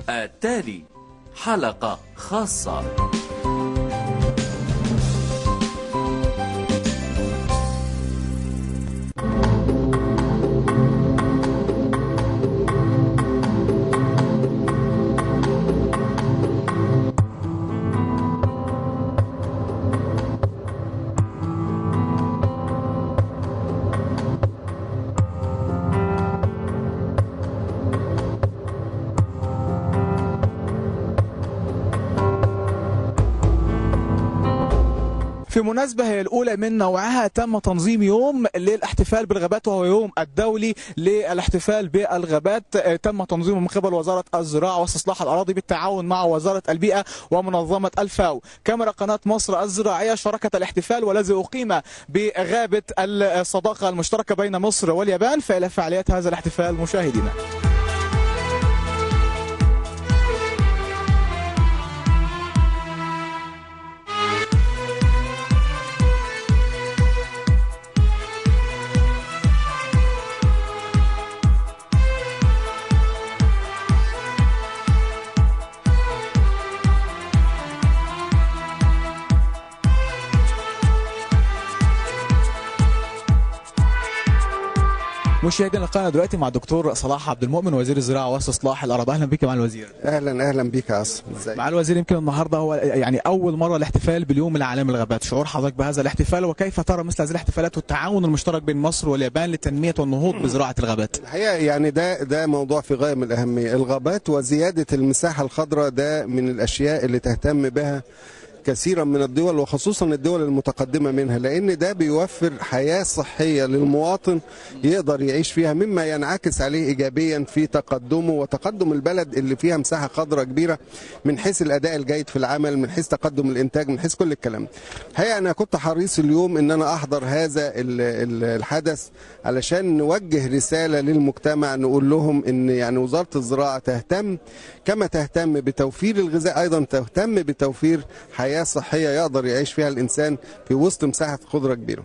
التالي حلقة خاصة في مناسبة هي الأولى من نوعها تم تنظيم يوم للاحتفال بالغابات وهو يوم الدولي للاحتفال بالغابات آه، تم تنظيمه من قبل وزارة الزراعة واستصلاح الأراضي بالتعاون مع وزارة البيئة ومنظمة الفاو كاميرا قناة مصر الزراعية شاركت الاحتفال والذي أقيم بغابة الصداقة المشتركة بين مصر واليابان فإلى فعاليات هذا الاحتفال مشاهدينا مشاهدينا القناة دلوقتي مع الدكتور صلاح عبد المؤمن وزير الزراعة واستصلاح الأراضي أهلا بك مع الوزير اهلا اهلا بيك يا عاصم ازيك مع الوزير يمكن النهارده هو يعني اول مره الاحتفال باليوم العالمي للغابات، شعور حضرتك بهذا الاحتفال وكيف ترى مثل هذه الاحتفالات والتعاون المشترك بين مصر واليابان لتنميه والنهوض بزراعه الغابات؟ الحقيقه يعني ده ده موضوع في غايه من الاهميه الغابات وزياده المساحه الخضراء ده من الاشياء اللي تهتم بها كثيرا من الدول وخصوصا الدول المتقدمه منها لان ده بيوفر حياه صحيه للمواطن يقدر يعيش فيها مما ينعكس عليه ايجابيا في تقدمه وتقدم البلد اللي فيها مساحه خضراء كبيره من حيث الاداء الجيد في العمل من حيث تقدم الانتاج من حيث كل الكلام ده. الحقيقه انا كنت حريص اليوم ان انا احضر هذا ال- ال- الحدث علشان نوجه رساله للمجتمع نقول لهم ان يعني وزاره الزراعه تهتم كما تهتم بتوفير الغذاء ايضا تهتم بتوفير حياه صحيه يقدر يعيش فيها الانسان في وسط مساحه خضره كبيره.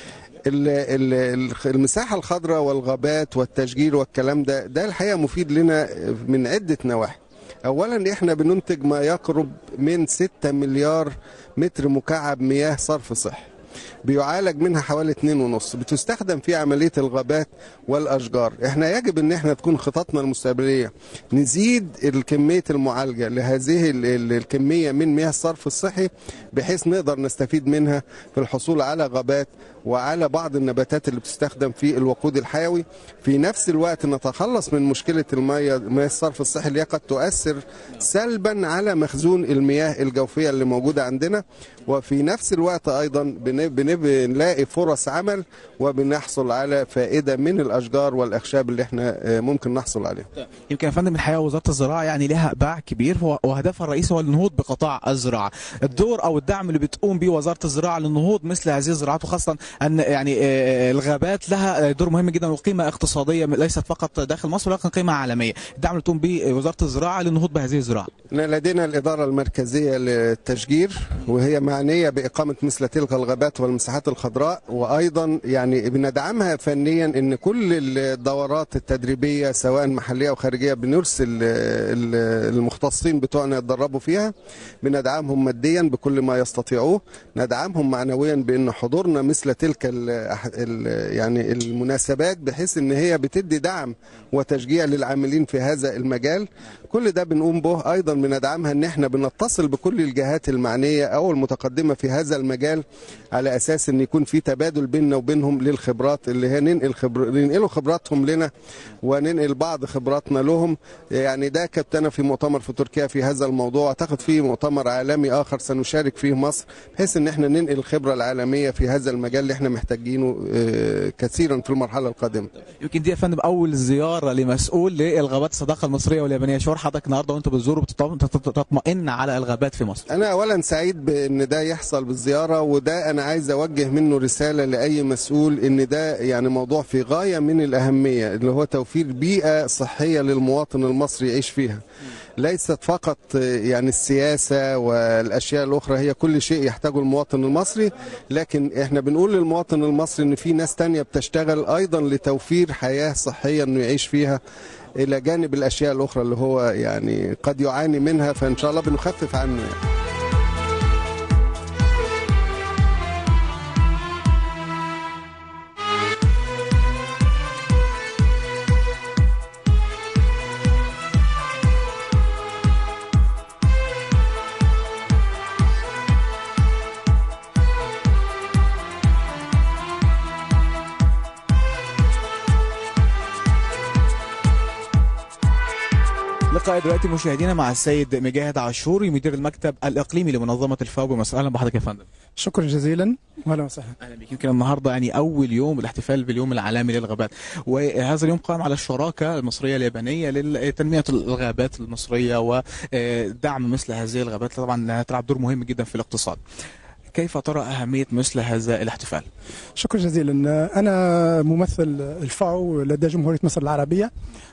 ال- ال- المساحه الخضراء والغابات والتشجير والكلام ده ده الحقيقه مفيد لنا من عده نواحي. اولا احنا بننتج ما يقرب من 6 مليار متر مكعب مياه صرف صحي بيعالج منها حوالي 2.5 بتستخدم في عملية الغابات والأشجار احنا يجب ان احنا تكون خططنا المستقبلية نزيد الكمية المعالجة لهذه ال- ال- الكمية من مياه الصرف الصحي بحيث نقدر نستفيد منها في الحصول على غابات وعلى بعض النباتات اللي بتستخدم في الوقود الحيوي في نفس الوقت نتخلص من مشكلة المياه مياه الصرف الصحي اللي هي قد تؤثر سلبا على مخزون المياه الجوفية اللي موجودة عندنا وفي نفس الوقت أيضا بن- بن- بنلاقي فرص عمل وبنحصل على فائدة من الأشجار والأخشاب اللي احنا آه، ممكن نحصل عليها يمكن يا فندم الحقيقه وزاره الزراعه يعني لها باع كبير وه- وهدفها الرئيسي هو النهوض بقطاع الزراعه. الدور او الدعم اللي بتقوم به وزاره الزراعه للنهوض مثل هذه الزراعات وخاصه ان يعني آه، الغابات لها دور مهم جدا وقيمه اقتصاديه ليست فقط داخل مصر ولكن قيمه عالميه. الدعم اللي تقوم به وزاره الزراعه للنهوض بهذه الزراعه. إحنا لدينا الإدارة المركزية للتشجير وهي معنية بإقامة مثل تلك الغابات والمساحات الخضراء وأيضا يعني بندعمها فنيا إن كل الدورات التدريبية سواء محلية أو خارجية بنرسل ال- المختصين بتوعنا يتدربوا فيها بندعمهم ماديا بكل ما يستطيعوه ندعمهم معنويا بأن حضورنا مثل تلك ال ال يعني المناسبات بحيث إن هي بتدي دعم وتشجيع للعاملين في هذا المجال كل ده بنقوم به ايضا بندعمها ان احنا بنتصل بكل الجهات المعنيه او المتقدمه في هذا المجال على اساس ان يكون في تبادل بيننا وبينهم للخبرات اللي هي ننقل خبر... ننقلوا خبراتهم لنا وننقل بعض خبراتنا لهم يعني ده كنت انا في مؤتمر في تركيا في هذا الموضوع اعتقد في مؤتمر عالمي اخر سنشارك فيه مصر بحيث ان احنا ننقل الخبره العالميه في هذا المجال اللي احنا محتاجينه آه، كثيرا في المرحله القادمه يمكن دي يا فندم اول زياره لمسؤول للغابات الصداقه المصريه واليابانيه شعور حضرتك النهارده وانت بتزور وتطمئن على الغابات في مصر انا اولا سعيد بان ده يحصل بالزياره وده انا عايز اوجه منه رساله لاي مسؤول ان ده يعني موضوع في غايه من الاهميه اللي هو توفير بيئه صحيه للمواطن المصري يعيش فيها ليست فقط يعني السياسه والاشياء الاخرى هي كل شيء يحتاجه المواطن المصري لكن احنا بنقول للمواطن المصري ان في ناس تانية بتشتغل ايضا لتوفير حياه صحيه انه يعيش فيها الى جانب الاشياء الاخرى اللي هو يعني قد يعاني منها فان شاء الله بنخفف عنه يعني. لقاء دلوقتي مشاهدينا مع السيد مجاهد عاشوري مدير المكتب الاقليمي لمنظمه الفاو بمصر اهلا بحضرتك يا فندم شكرا جزيلا واهلا وسهلا اهلا بك يمكن النهارده يعني اول يوم الاحتفال باليوم العالمي للغابات وهذا اليوم قام على الشراكه المصريه اليابانيه لتنميه الغابات المصريه ودعم مثل هذه الغابات طبعا انها تلعب دور مهم جدا في الاقتصاد كيف ترى أهمية مثل هذا الاحتفال؟ شكرا جزيلا أنا ممثل الفاو لدى جمهورية مصر العربية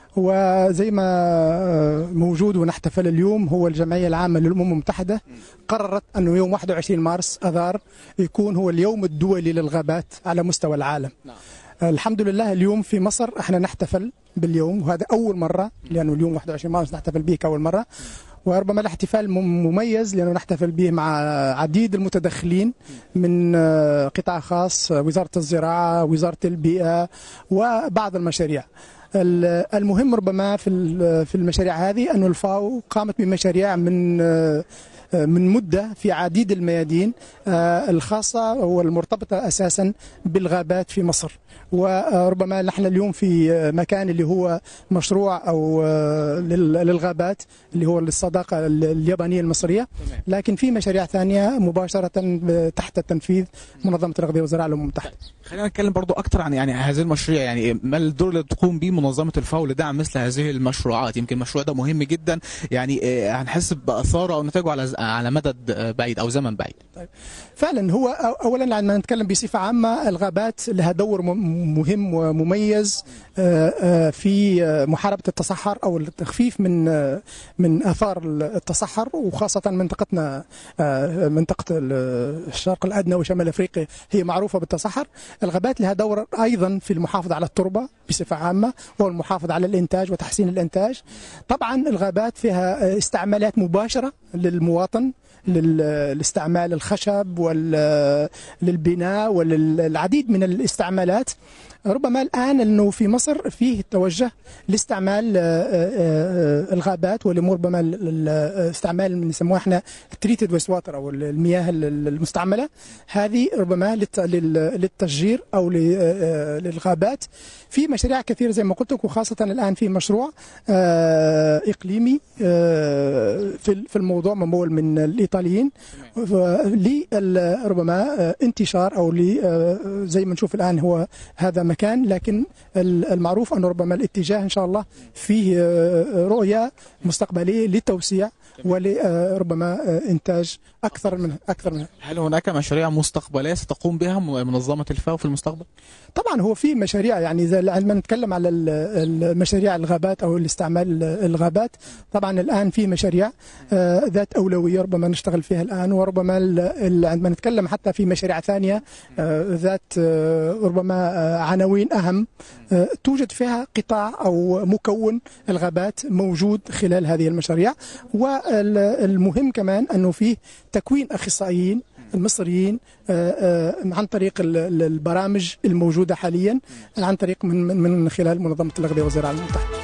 وزي ما موجود ونحتفل اليوم هو الجمعية العامة للأمم المتحدة قررت أنه يوم 21 مارس أذار يكون هو اليوم الدولي للغابات على مستوى العالم نعم. الحمد لله اليوم في مصر احنا نحتفل باليوم وهذا أول مرة لأنه اليوم 21 مارس نحتفل به كأول مرة وربما الاحتفال مميز لأنه نحتفل به مع عديد المتدخلين من قطاع خاص وزارة الزراعة وزارة البيئة وبعض المشاريع المهم ربما في في المشاريع هذه أن الفاو قامت بمشاريع من من مدة في عديد الميادين الخاصة والمرتبطة أساسا بالغابات في مصر وربما نحن اليوم في مكان اللي هو مشروع أو للغابات اللي هو للصداقة اليابانية المصرية لكن في مشاريع ثانية مباشرة تحت تنفيذ منظمة الأغذية والزراعة الأمم المتحدة خلينا نتكلم برضو أكثر عن يعني هذه المشاريع يعني ما الدور اللي تقوم به منظمة الفاو لدعم مثل هذه المشروعات يمكن المشروع ده مهم جدا يعني هنحس بأثاره أو نتائجه على على مدى بعيد أو زمن بعيد طيب فعلا هو أولا لما نتكلم بصفة عامة الغابات لها دور مهم ومميز في محاربة التصحر أو التخفيف من من آثار التصحر وخاصة منطقتنا منطقة الشرق الأدنى وشمال أفريقيا هي معروفة بالتصحر الغابات لها دور أيضا في المحافظة على التربة بصفة عامة والمحافظة على الإنتاج وتحسين الإنتاج طبعا الغابات فيها استعمالات مباشرة للمواطن للاستعمال الخشب وللبناء وللعديد من الاستعمالات ربما الآن أنه في مصر فيه توجه لاستعمال الغابات وربما الاستعمال اللي نسموه احنا تريتد ويست واتر أو المياه المستعملة هذه ربما للتشجير أو للغابات في مشاريع كثيرة زي ما قلت لك وخاصة الآن في مشروع إقليمي في الموضوع ممول من الإيطاليين ربما انتشار أو زي ما نشوف الآن هو هذا مكان لكن المعروف أنه ربما الاتجاه إن شاء الله فيه رؤية مستقبلية للتوسيع ولربما انتاج اكثر من اكثر من هل هناك مشاريع مستقبليه ستقوم بها منظمه الفاو في المستقبل؟ طبعا هو في مشاريع يعني لما نتكلم على المشاريع الغابات او الاستعمال الغابات طبعا الان في مشاريع ذات اولويه ربما نشتغل فيها الان وربما عندما نتكلم حتى في مشاريع ثانيه ذات ربما عناوين اهم توجد فيها قطاع او مكون الغابات موجود خلال هذه المشاريع والمهم كمان انه فيه تكوين اخصائيين المصريين عن طريق البرامج الموجوده حاليا عن طريق من من خلال منظمه الاغذيه والزراعه المتحده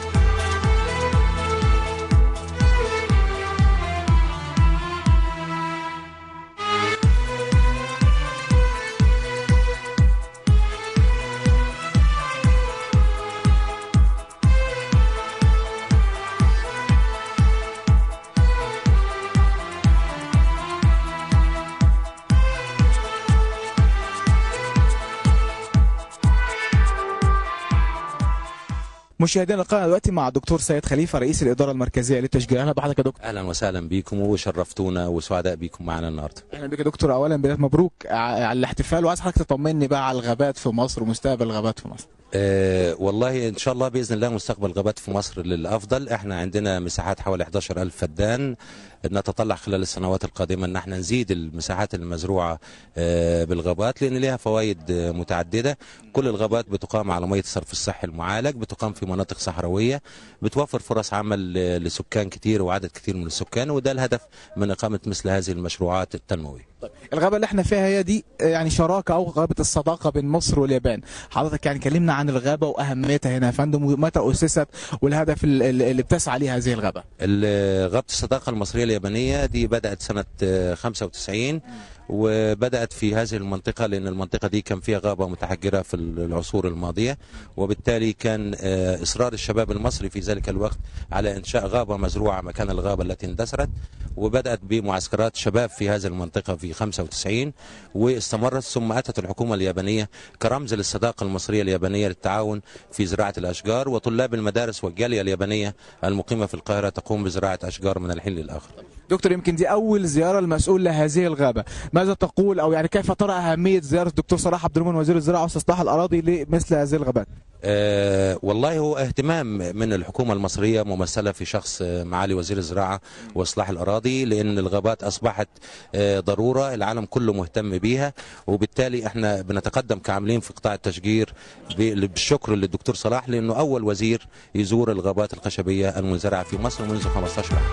مشاهدينا القناه دلوقتي مع الدكتور سيد خليفه رئيس الاداره المركزيه للتشجير اهلا بحضرتك يا دكتور اهلا وسهلا بيكم وشرفتونا وسعداء بيكم معنا النهارده اهلا بك يا دكتور اولا بدايه مبروك ع- على الاحتفال وعايز حضرتك تطمني بقى على الغابات في مصر ومستقبل الغابات في مصر أه والله ان شاء الله باذن الله مستقبل غابات في مصر للافضل احنا عندنا مساحات حوالي 11000 فدان نتطلع خلال السنوات القادمه ان احنا نزيد المساحات المزروعه أه بالغابات لان لها فوائد آه، متعدده كل الغابات بتقام على ميه الصرف الصحي المعالج بتقام في مناطق صحراويه بتوفر فرص عمل ل- لسكان كتير وعدد كتير من السكان وده الهدف من اقامه مثل هذه المشروعات التنمويه الغابه اللي احنا فيها هي دي آه، يعني شراكه او غابه الصداقه بين مصر واليابان حضرتك يعني كلمنا عن الغابه واهميتها هنا يا فندم ومتى اسست والهدف ال- ال- اللي بتسعى ليه هذه الغابه ال- غابة الصداقة المصرية اليابانية دي بدأت سنة آه، 95 وبدأت في هذه المنطقة لأن المنطقة دي كان فيها غابة متحجرة في العصور الماضية وبالتالي كان آه، إصرار الشباب المصري في ذلك الوقت على إنشاء غابة مزروعة مكان الغابة التي اندثرت وبدأت بمعسكرات شباب في هذه المنطقة في 95 واستمرت ثم أتت الحكومة اليابانية كرمز للصداقة المصرية اليابانية للتعاون في زراعة الأشجار وطلاب المدارس والجالية اليابانية المقيمة في القاهرة تقوم بزراعة أشجار من الحين للآخر دكتور يمكن دي اول زياره المسؤول لهذه الغابه ماذا تقول او يعني كيف ترى اهميه زياره الدكتور صلاح عبد المنعم وزير الزراعه واستصلاح الاراضي لمثل هذه الغابات آه والله هو اهتمام من الحكومة المصرية ممثلة في شخص آه، معالي وزير الزراعة وإصلاح الأراضي لأن الغابات أصبحت آه ضرورة العالم كله مهتم بيها وبالتالي احنا بنتقدم كعاملين في قطاع التشجير ب- بالشكر للدكتور صلاح لأنه أول وزير يزور الغابات الخشبية المنزرعة في مصر منذ 15 عام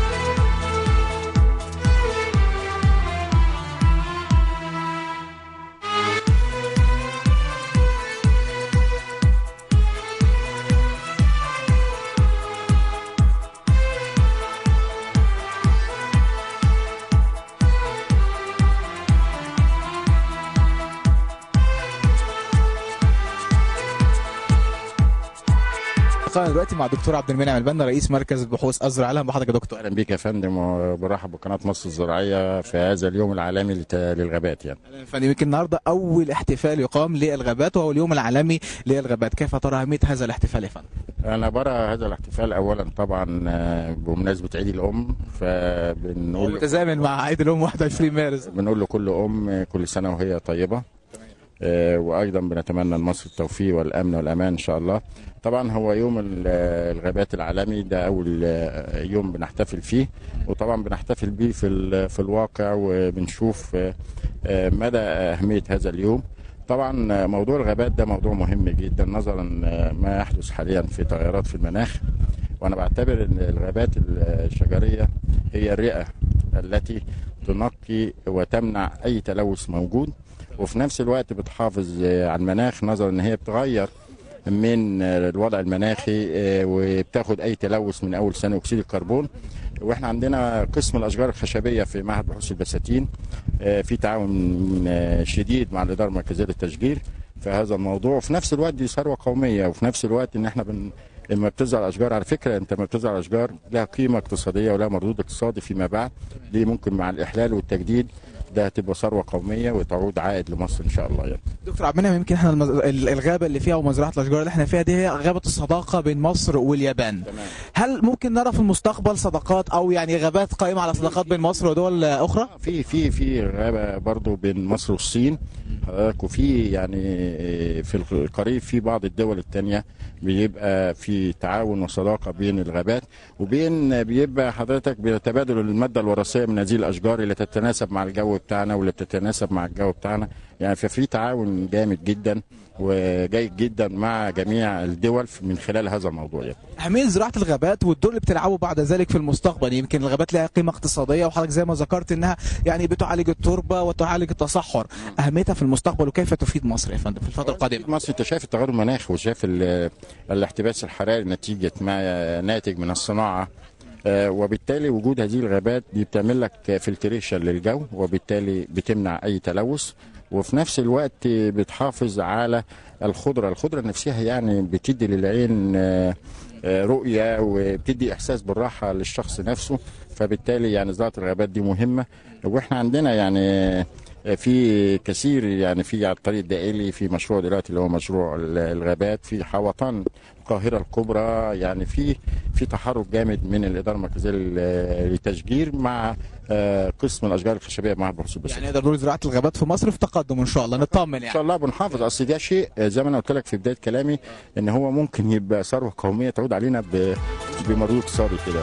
القناه دلوقتي مع الدكتور عبد المنعم البنا رئيس مركز البحوث ازرع اهلا بحضرتك يا دكتور اهلا بيك يا فندم وبرحب بقناه مصر الزراعيه في هذا اليوم العالمي لت- للغابات يعني أهلاً يا فندم يمكن النهارده اول احتفال يقام للغابات وهو اليوم العالمي للغابات كيف ترى اهميه هذا الاحتفال يا فندم انا برى هذا الاحتفال اولا طبعا آه، بمناسبه عيد الام فبنقول متزامن مع عيد الام 21 مارس بنقول لكل ام كل سنه وهي طيبه آه، وايضا بنتمنى لمصر التوفيق والامن والامان ان شاء الله طبعا هو يوم ال- الغابات العالمي ده اول آه، يوم بنحتفل فيه وطبعا بنحتفل بيه في ال- في الواقع وبنشوف آه، آه، مدى اهميه هذا اليوم طبعا آه، موضوع الغابات ده موضوع مهم جدا نظرا آه، ما يحدث حاليا في تغيرات في المناخ وانا بعتبر ان الغابات الشجريه هي الرئه التي تنقي وتمنع اي تلوث موجود وفي نفس الوقت بتحافظ آه، على المناخ نظرا ان هي بتغير من آه، الوضع المناخي آه، وبتاخد اي تلوث من اول ثاني اكسيد الكربون واحنا عندنا قسم الاشجار الخشبيه في معهد بحوث البساتين آه، في تعاون آه، شديد مع الاداره المركزيه للتشجير في هذا الموضوع وفي نفس الوقت دي ثروه قوميه وفي نفس الوقت ان احنا بن لما بتزرع الاشجار على فكره انت لما بتزرع الاشجار لها قيمه اقتصاديه ولها مردود اقتصادي فيما بعد دي ممكن مع الاحلال والتجديد ده هتبقى ثروه قوميه وتعود عائد لمصر ان شاء الله يعني. دكتور عبد المنعم يمكن احنا المز... ال- الغابه اللي فيها ومزرعه الاشجار اللي احنا فيها دي هي غابه الصداقه بين مصر واليابان تمام. هل ممكن نرى في المستقبل صداقات او يعني غابات قائمه على صداقات بين مصر ودول اخرى في في في غابه برضو بين مصر والصين حضرتك وفي يعني في القريب في بعض الدول التانية بيبقى في تعاون وصداقه بين الغابات وبين بيبقى حضرتك بيتبادل الماده الوراثيه من هذه الاشجار اللي تتناسب مع الجو بتاعنا واللي بتتناسب مع الجو بتاعنا يعني ففي تعاون جامد جدا وجيد جدا مع جميع الدول من خلال هذا الموضوع يعني. اهميه زراعه الغابات والدور اللي بتلعبه بعد ذلك في المستقبل يمكن الغابات لها قيمه اقتصاديه وحضرتك زي ما ذكرت انها يعني بتعالج التربه وتعالج التصحر اهميتها في المستقبل وكيف تفيد مصر يا فندم في الفتره القادمه مصر انت شايف التغير المناخي وشايف ال- الاحتباس الحراري نتيجه ما ناتج من الصناعه آه، وبالتالي وجود هذه الغابات دي بتعمل لك فلتريشن للجو وبالتالي بتمنع اي تلوث وفي نفس الوقت بتحافظ على الخضره الخضره نفسها يعني بتدي للعين آه، آه، رؤيه وبتدي احساس بالراحه للشخص نفسه فبالتالي يعني زراعه الغابات دي مهمه واحنا عندنا يعني في كثير يعني في على الطريق الدائري في مشروع دلوقتي اللي هو مشروع ال- الغابات في حوطان القاهره الكبرى يعني في في تحرك جامد من الاداره المركزيه لل- لتشجير مع آه، قسم الاشجار الخشبيه مع البحوث البشريه يعني نقدر نقول زراعه الغابات في مصر في تقدم ان شاء الله نطمن ان يعني شاء الله بنحافظ اصل ده شيء آه، زي ما انا قلت لك في بدايه كلامي ان هو ممكن يبقى ثروه قوميه تعود علينا ب- بمردود اقتصادي كده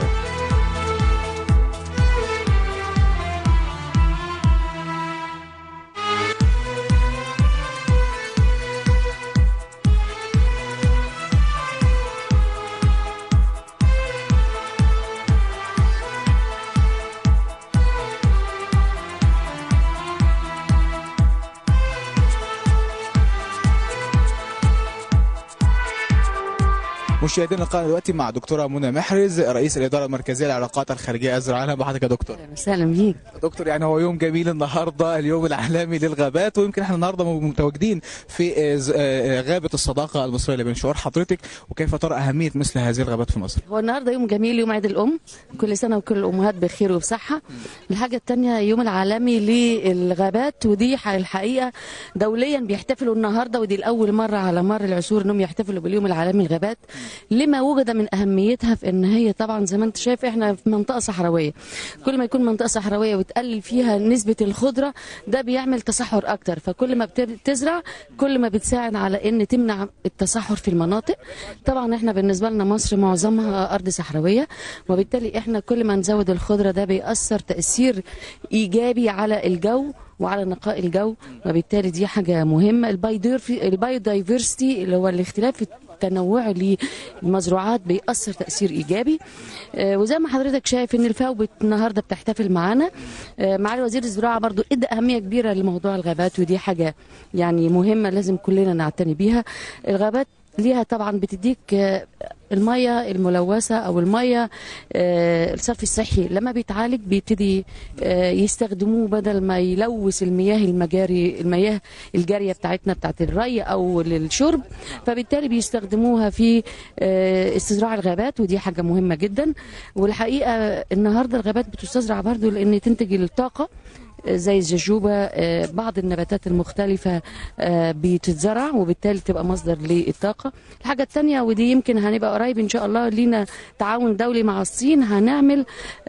مشاهدينا اللقاء دلوقتي مع دكتوره منى محرز رئيس الاداره المركزيه للعلاقات الخارجيه الزراعيه اهلا بحضرتك يا دكتور اهلا وسهلا بيك دكتور يعني هو يوم جميل النهارده اليوم العالمي للغابات ويمكن احنا النهارده متواجدين في آه، ز- آه، غابه الصداقه المصريه اللي بين شعور حضرتك وكيف ترى اهميه مثل هذه الغابات في مصر هو النهارده يوم جميل يوم عيد الام كل سنه وكل الامهات بخير وبصحه الحاجه الثانيه يوم العالمي للغابات ودي ح- الحقيقه دوليا بيحتفلوا النهارده ودي الاول مره على مر العصور انهم يحتفلوا باليوم العالمي للغابات لما وجد من اهميتها في ان هي طبعا زي ما انت شايف احنا في منطقه صحراويه كل ما يكون منطقه صحراويه وتقلل فيها نسبه الخضره ده بيعمل تصحر اكتر فكل ما بتزرع كل ما بتساعد على ان تمنع التصحر في المناطق طبعا احنا بالنسبه لنا مصر معظمها ارض صحراويه وبالتالي احنا كل ما نزود الخضره ده بيأثر تأثير ايجابي على الجو وعلى نقاء الجو وبالتالي دي حاجه مهمه البايودايفرستي اللي هو الاختلاف التنوعي للمزروعات بيأثر تأثير إيجابي آه، وزي ما حضرتك شايف إن الفاو بت- النهاردة بتحتفل معانا آه، معالي وزير الزراعة برضو إدى أهمية كبيرة لموضوع الغابات ودي حاجة يعني مهمة لازم كلنا نعتني بيها الغابات ليها طبعا بتديك آه، المية الملوثة أو المية آه، الصرف الصحي لما بيتعالج بيبتدي آه، يستخدموه بدل ما يلوث المياه المجاري المياه الجارية بتاعتنا بتاعت الري أو للشرب فبالتالي بيستخدموها في آه، استزراع الغابات ودي حاجة مهمة جدا والحقيقة النهاردة الغابات بتستزرع برضو لأن تنتج الطاقة زي الججوبة آه، بعض النباتات المختلفة آه، بتتزرع وبالتالي تبقى مصدر للطاقة الحاجة الثانية ودي يمكن هنبقى قريب إن شاء الله لينا تعاون دولي مع الصين هنعمل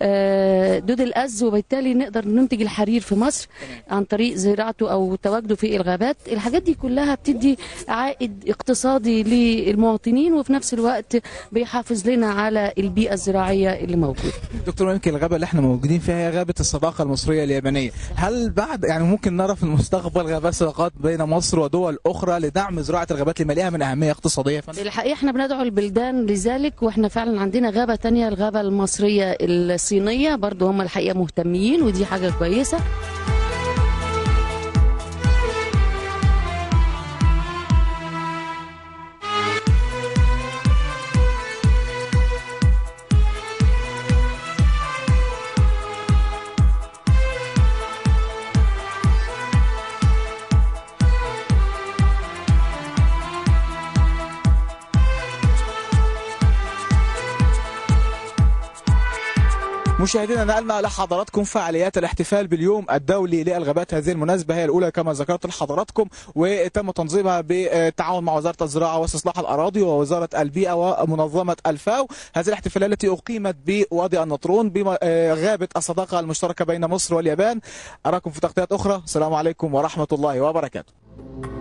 آه، دود الأز وبالتالي نقدر ننتج الحرير في مصر عن طريق زراعته أو تواجده في الغابات الحاجات دي كلها بتدي عائد اقتصادي للمواطنين وفي نفس الوقت بيحافظ لنا على البيئة الزراعية اللي موجودة دكتور يمكن الغابه اللي احنا موجودين فيها هي غابه الصداقه المصريه اليابانيه هل بعد يعني ممكن نرى في المستقبل غابات صداقات بين مصر ودول اخرى لدعم زراعه الغابات لما ليها من اهميه اقتصاديه يا فندم الحقيقة احنا بندعو البلدان لذلك واحنا فعلا عندنا غابة تانية الغابة المصرية الصينية برضو هم الحقيقة مهتمين ودي حاجة كويسة مشاهدينا نقلنا لحضراتكم فعاليات الاحتفال باليوم الدولي للغابات هذه المناسبة هي الأولى كما ذكرت لحضراتكم وتم تنظيمها بالتعاون مع وزارة الزراعة واستصلاح الأراضي ووزارة البيئة ومنظمة الفاو هذه الاحتفالات التي أقيمت بوادي النطرون بغابة الصداقة المشتركة بين مصر واليابان أراكم في تغطيات أخرى السلام عليكم ورحمة الله وبركاته